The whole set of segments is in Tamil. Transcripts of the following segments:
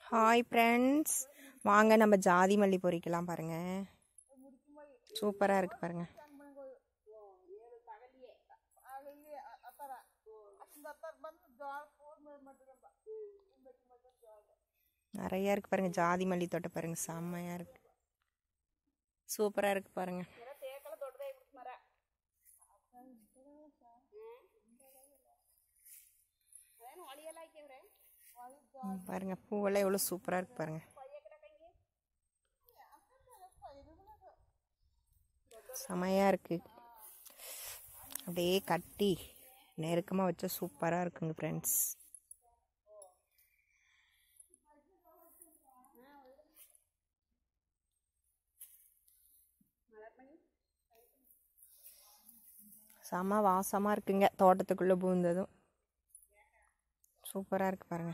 ஹாய் ஃப்ரெண்ட்ஸ் வாங்க நம்ம ஜாதி மல்லி பொரிக்கலாம் பாருங்க சூப்பராக இருக்கு பாருங்க நிறையா இருக்கு பாருங்க ஜாதி மல்லி தோட்ட பாருங்க செம்மையா இருக்கு சூப்பராக இருக்கு பாருங்க ம், பாருங்க பூவெல்லாம் எவ்வளோ சூப்பராக இருக்கு பாருங்க செமையாக இருக்கு அப்படியே கட்டி நெருக்கமாக வச்சா சூப்பராக இருக்குங்க ஃப்ரெண்ட்ஸ் செம வாசமாக இருக்குங்க தோட்டத்துக்குள்ளே பூந்ததும் சூப்பராக இருக்கு பாருங்க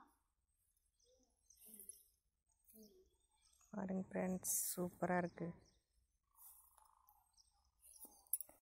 பாருங்க ஃப்ரெண்ட்ஸ் சூப்பராக இருக்குது